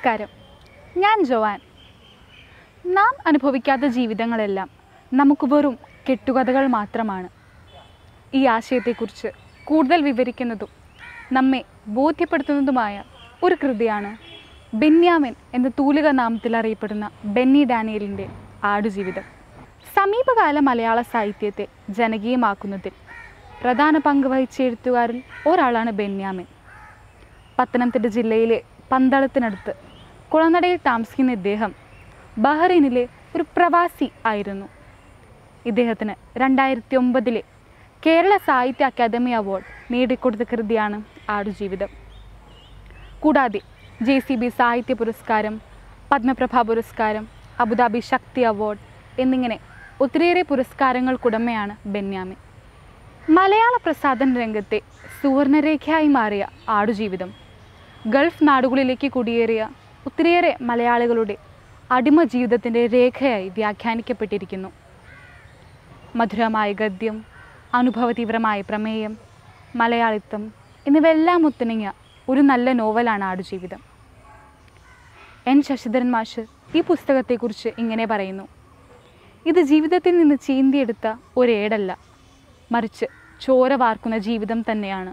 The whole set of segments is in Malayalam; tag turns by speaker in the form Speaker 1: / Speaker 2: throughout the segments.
Speaker 1: നമസ്കാരം ഞാൻ ജോവാൻ നാം അനുഭവിക്കാത്ത ജീവിതങ്ങളെല്ലാം നമുക്ക് വെറും കെട്ടുകഥകൾ മാത്രമാണ് ഈ ആശയത്തെക്കുറിച്ച് കൂടുതൽ വിവരിക്കുന്നതും നമ്മെ ബോധ്യപ്പെടുത്തുന്നതുമായ ഒരു കൃതിയാണ് ബെന്യാമിൻ എന്ന തൂലിക നാമത്തിൽ അറിയപ്പെടുന്ന ബെന്നി ഡാനിയലിൻ്റെ ആടുജീവിതം സമീപകാല മലയാള സാഹിത്യത്തെ ജനകീയമാക്കുന്നതിൽ പ്രധാന പങ്ക് വഹിച്ച എഴുത്തുകാരിൽ ഒരാളാണ് ബെന്യാമിൻ പത്തനംതിട്ട ജില്ലയിലെ പന്തളത്തിനടുത്ത് കുളനടയിൽ താമസിക്കുന്ന ഇദ്ദേഹം ബഹ്റൈനിലെ ഒരു പ്രവാസി ആയിരുന്നു ഇദ്ദേഹത്തിന് രണ്ടായിരത്തി ഒമ്പതിലെ കേരള സാഹിത്യ അക്കാദമി അവാർഡ് നേടിക്കൊടുത്ത കൃതിയാണ് ആടുജീവിതം കൂടാതെ ജെ സി ബി സാഹിത്യ പുരസ്കാരം പത്മപ്രഭ പുരസ്കാരം അബുദാബി ശക്തി അവാർഡ് എന്നിങ്ങനെ ഒത്തിരിയേറെ പുരസ്കാരങ്ങൾക്കുടമയാണ് ബെന്യാമിൻ മലയാള പ്രസാധന രംഗത്തെ സുവർണരേഖയായി മാറിയ ആടുജീവിതം ഗൾഫ് നാടുകളിലേക്ക് കുടിയേറിയ ഒത്തിരിയേറെ മലയാളികളുടെ അടിമ ജീവിതത്തിൻ്റെ രേഖയായി വ്യാഖ്യാനിക്കപ്പെട്ടിരിക്കുന്നു മധുരമായ ഗദ്യം അനുഭവതീവ്രമായ പ്രമേയം മലയാളിത്വം എന്നിവയെല്ലാം ഒത്തിണങ്ങിയ ഒരു നല്ല നോവലാണ് ആടുജീവിതം എൻ ശശിധരൻ മാഷ് ഈ പുസ്തകത്തെക്കുറിച്ച് ഇങ്ങനെ പറയുന്നു ഇത് ജീവിതത്തിൽ നിന്ന് ചീന്തിയെടുത്ത ഒരേടല്ല മറിച്ച് ചോര വാർക്കുന്ന ജീവിതം തന്നെയാണ്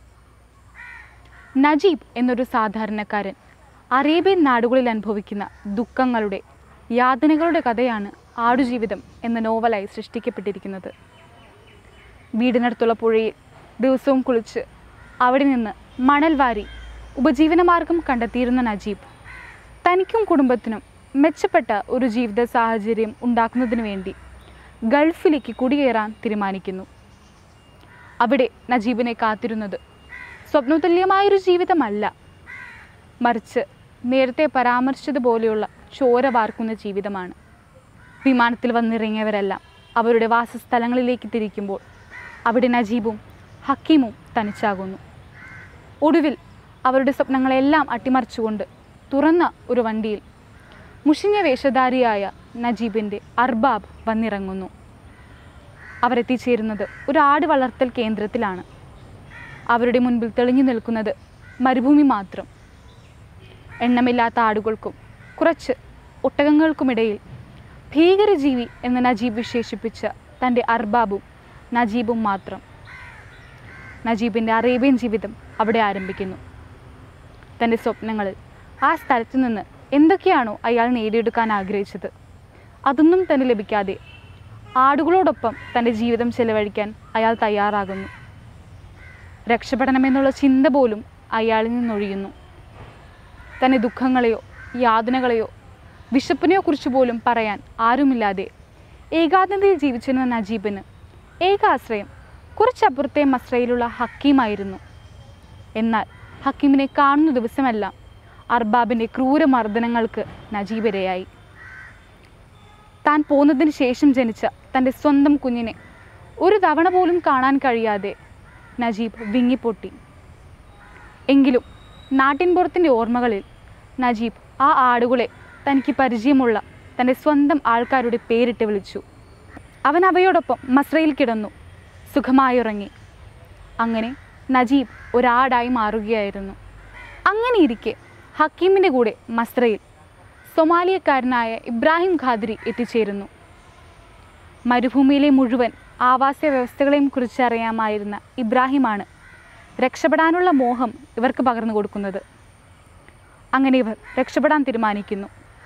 Speaker 1: നജീബ് എന്നൊരു സാധാരണക്കാരൻ അറേബ്യൻ നാടുകളിൽ അനുഭവിക്കുന്ന ദുഃഖങ്ങളുടെ യാതനകളുടെ കഥയാണ് ആടുജീവിതം എന്ന നോവലായി സൃഷ്ടിക്കപ്പെട്ടിരിക്കുന്നത് വീടിനടുത്തുള്ള പുഴയിൽ ദിവസവും കുളിച്ച് അവിടെ നിന്ന് മണൽ വാരി ഉപജീവനമാർഗം കണ്ടെത്തിയിരുന്ന നജീബ് തനിക്കും കുടുംബത്തിനും മെച്ചപ്പെട്ട ഒരു ജീവിത സാഹചര്യം ഉണ്ടാക്കുന്നതിന് വേണ്ടി ഗൾഫിലേക്ക് കുടിയേറാൻ തീരുമാനിക്കുന്നു അവിടെ നജീബിനെ കാത്തിരുന്നത് സ്വപ്നതുല്യമായൊരു ജീവിതമല്ല മറിച്ച് നേരത്തെ പരാമർശിച്ചതുപോലെയുള്ള ചോര വാർക്കുന്ന ജീവിതമാണ് വിമാനത്തിൽ വന്നിറങ്ങിയവരെല്ലാം അവരുടെ വാസസ്ഥലങ്ങളിലേക്ക് തിരിക്കുമ്പോൾ അവിടെ നജീബും ഹക്കീമും തനിച്ചാകുന്നു ഒടുവിൽ അവരുടെ സ്വപ്നങ്ങളെല്ലാം അട്ടിമറിച്ചുകൊണ്ട് തുറന്ന ഒരു വണ്ടിയിൽ മുഷിഞ്ഞ വേഷധാരിയായ നജീബിൻ്റെ അർബാബ് വന്നിറങ്ങുന്നു അവരെത്തിച്ചേരുന്നത് ഒരു ആട് വളർത്തൽ കേന്ദ്രത്തിലാണ് അവരുടെ മുൻപിൽ തെളിഞ്ഞു നിൽക്കുന്നത് മരുഭൂമി മാത്രം എണ്ണമില്ലാത്ത ആടുകൾക്കും കുറച്ച് ഒട്ടകങ്ങൾക്കുമിടയിൽ ഭീകരജീവി എന്ന് നജീബ് വിശേഷിപ്പിച്ച തൻ്റെ അർബാബും നജീബും മാത്രം നജീബിൻ്റെ അറേബ്യൻ ജീവിതം അവിടെ ആരംഭിക്കുന്നു തൻ്റെ സ്വപ്നങ്ങളിൽ ആ സ്ഥലത്തു നിന്ന് എന്തൊക്കെയാണോ അയാൾ നേടിയെടുക്കാൻ ആഗ്രഹിച്ചത് അതൊന്നും തന്നെ ലഭിക്കാതെ ആടുകളോടൊപ്പം തൻ്റെ ജീവിതം ചെലവഴിക്കാൻ അയാൾ തയ്യാറാകുന്നു രക്ഷപ്പെടണമെന്നുള്ള ചിന്ത പോലും അയാളിൽ നിന്നൊഴിയുന്നു തൻ്റെ ദുഃഖങ്ങളെയോ യാതനകളെയോ വിശപ്പിനെയോ കുറിച്ച് പോലും പറയാൻ ആരുമില്ലാതെ ഏകാന്തതയിൽ ജീവിച്ചിരുന്ന നജീബിന് ഏകാശ്രയം കുറച്ചപ്പുറത്തെ മസ്രയിലുള്ള ഹക്കീമായിരുന്നു എന്നാൽ ഹക്കീമിനെ കാണുന്ന ദിവസമെല്ലാം അർബാബിൻ്റെ ക്രൂരമർദ്ദനങ്ങൾക്ക് നജീബ് ഇരയായി താൻ പോന്നതിന് ശേഷം ജനിച്ച തൻ്റെ സ്വന്തം കുഞ്ഞിനെ ഒരു തവണ പോലും കാണാൻ കഴിയാതെ നജീബ് വിങ്ങിപ്പൊട്ടി എങ്കിലും നാട്ടിൻപുറത്തിൻ്റെ ഓർമ്മകളിൽ നജീബ് ആ ആടുകളെ തനിക്ക് പരിചയമുള്ള തൻ്റെ സ്വന്തം ആൾക്കാരുടെ പേരിട്ട് വിളിച്ചു അവൻ അവയോടൊപ്പം മസ്രയിൽ കിടന്നു സുഖമായുറങ്ങി അങ്ങനെ നജീബ് ഒരാടായി മാറുകയായിരുന്നു അങ്ങനെയിരിക്കെ ഹക്കീമിൻ്റെ കൂടെ മസ്രയിൽ സൊമാലിയക്കാരനായ ഇബ്രാഹിം ഖാദിരി എത്തിച്ചേരുന്നു മരുഭൂമിയിലെ മുഴുവൻ ആവാസ വ്യവസ്ഥകളെയും കുറിച്ച് അറിയാമായിരുന്ന ഇബ്രാഹിമാണ് രക്ഷപ്പെടാനുള്ള മോഹം ഇവർക്ക് പകർന്നു കൊടുക്കുന്നത് അങ്ങനെ ഇവർ രക്ഷപ്പെടാൻ തീരുമാനിക്കുന്നു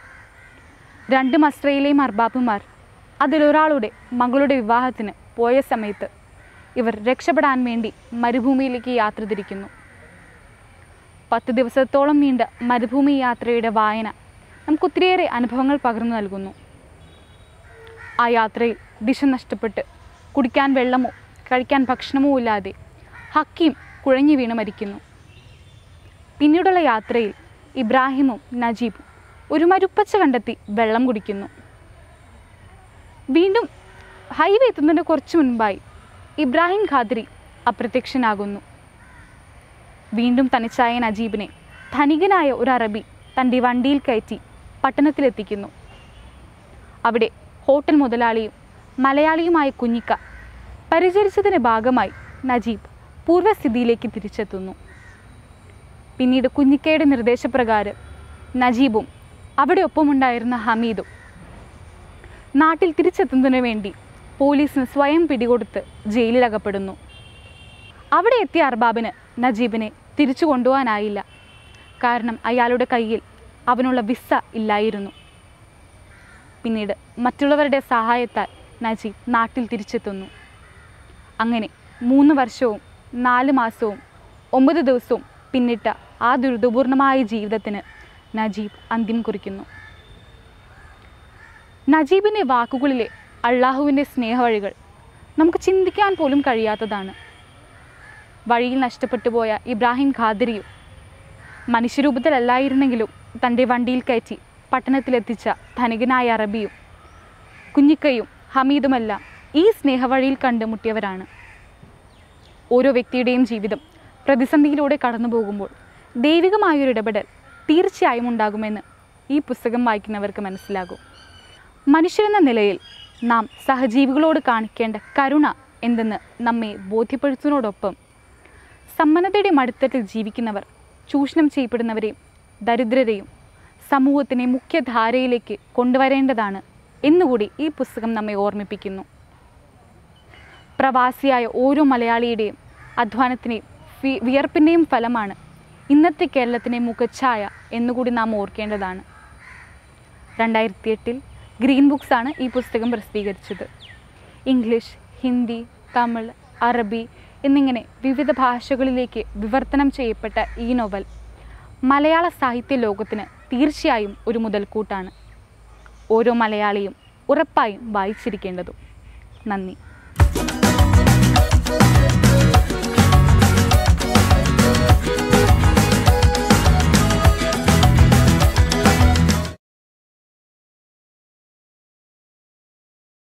Speaker 1: രണ്ട് മസ്രയിലെയും അർബാബുമാർ അതിലൊരാളുടെ മകളുടെ വിവാഹത്തിന് പോയ സമയത്ത് ഇവർ രക്ഷപ്പെടാൻ വേണ്ടി മരുഭൂമിയിലേക്ക് യാത്ര തിരിക്കുന്നു പത്ത് ദിവസത്തോളം നീണ്ട മരുഭൂമി യാത്രയുടെ വായന നമുക്ക് ഒത്തിരിയേറെ അനുഭവങ്ങൾ പകർന്നു നൽകുന്നു ആ യാത്രയിൽ ദിശ നഷ്ടപ്പെട്ട് കുടിക്കാൻ വെള്ളമോ കഴിക്കാൻ ഭക്ഷണമോ ഇല്ലാതെ ഹക്കീം കുഴഞ്ഞു വീണ് മരിക്കുന്നു പിന്നീടുള്ള യാത്രയിൽ ഇബ്രാഹിമും നജീബും ഒരു മരുപ്പച്ച കണ്ടെത്തി വെള്ളം കുടിക്കുന്നു വീണ്ടും ഹൈവേ എത്തുന്നതിന് കുറച്ച് മുൻപായി ഇബ്രാഹിം ഖാദ്രി അപ്രത്യക്ഷനാകുന്നു വീണ്ടും തനിച്ചായ നജീബിനെ ധനികനായ ഒരു അറബി തൻ്റെ വണ്ടിയിൽ കയറ്റി പട്ടണത്തിലെത്തിക്കുന്നു അവിടെ ഹോട്ടൽ മുതലാളിയും മലയാളിയുമായ കുഞ്ഞിക്ക പരിചരിച്ചതിൻ്റെ ഭാഗമായി നജീബ് പൂർവ്വസ്ഥിതിയിലേക്ക് തിരിച്ചെത്തുന്നു പിന്നീട് കുഞ്ഞിക്കയുടെ നിർദ്ദേശപ്രകാരം നജീബും അവിടെ ഒപ്പമുണ്ടായിരുന്ന ഹമീദും നാട്ടിൽ തിരിച്ചെത്തുന്നതിന് വേണ്ടി പോലീസിന് സ്വയം പിടികൊടുത്ത് ജയിലിലകപ്പെടുന്നു അവിടെ എത്തിയ അർബാബിന് നജീബിനെ തിരിച്ചു കൊണ്ടുപോകാനായില്ല കാരണം അയാളുടെ കയ്യിൽ അവനുള്ള വിസ ഇല്ലായിരുന്നു പിന്നീട് മറ്റുള്ളവരുടെ സഹായത്താൽ നജീബ് നാട്ടിൽ തിരിച്ചെത്തുന്നു അങ്ങനെ മൂന്ന് വർഷവും നാല് മാസവും ഒമ്പത് ദിവസവും പിന്നിട്ട ആ ദുരിതപൂർണമായ ജീവിതത്തിന് നജീബ് അന്ത്യം കുറിക്കുന്നു നജീബിൻ്റെ വാക്കുകളിലെ അള്ളാഹുവിൻ്റെ സ്നേഹവഴികൾ നമുക്ക് ചിന്തിക്കാൻ പോലും കഴിയാത്തതാണ് വഴിയിൽ നഷ്ടപ്പെട്ടു പോയ ഇബ്രാഹിം ഖാദിരിയും മനുഷ്യരൂപത്തിലല്ലായിരുന്നെങ്കിലും തൻ്റെ വണ്ടിയിൽ കയറ്റി പട്ടണത്തിലെത്തിച്ച ധനികനായ അറബിയും കുഞ്ഞിക്കയും ഹമീദുമെല്ലാം ഈ സ്നേഹവഴിയിൽ കണ്ടുമുട്ടിയവരാണ് ഓരോ വ്യക്തിയുടെയും ജീവിതം പ്രതിസന്ധിയിലൂടെ കടന്നു പോകുമ്പോൾ ദൈവികമായൊരു ഇടപെടൽ തീർച്ചയായും ഉണ്ടാകുമെന്ന് ഈ പുസ്തകം വായിക്കുന്നവർക്ക് മനസ്സിലാകും മനുഷ്യരെന്ന നിലയിൽ നാം സഹജീവികളോട് കാണിക്കേണ്ട കരുണ എന്തെന്ന് നമ്മെ ബോധ്യപ്പെടുത്തുന്നതോടൊപ്പം സമ്മന്നതയുടെ മടുത്തട്ടിൽ ജീവിക്കുന്നവർ ചൂഷണം ചെയ്യപ്പെടുന്നവരെയും ദരിദ്രരെയും സമൂഹത്തിനെ മുഖ്യധാരയിലേക്ക് കൊണ്ടുവരേണ്ടതാണ് എന്നുകൂടി ഈ പുസ്തകം നമ്മെ ഓർമ്മിപ്പിക്കുന്നു പ്രവാസിയായ ഓരോ മലയാളിയുടെയും അധ്വാനത്തിൻ്റെയും വി- വിയർപ്പിൻ്റെയും ഫലമാണ് ഇന്നത്തെ കേരളത്തിൻ്റെ മുഖച്ഛായ എന്നുകൂടി നാം ഓർക്കേണ്ടതാണ് രണ്ടായിരത്തി എട്ടിൽ ഗ്രീൻ ബുക്സ് ആണ് ഈ പുസ്തകം പ്രസിദ്ധീകരിച്ചത് ഇംഗ്ലീഷ് ഹിന്ദി തമിഴ് അറബി എന്നിങ്ങനെ വിവിധ ഭാഷകളിലേക്ക് വിവർത്തനം ചെയ്യപ്പെട്ട ഈ നോവൽ മലയാള സാഹിത്യ ലോകത്തിന് തീർച്ചയായും ഒരു മുതൽക്കൂട്ടാണ് ഓരോ മലയാളിയും ഉറപ്പായും വായിച്ചിരിക്കേണ്ടതും നന്ദി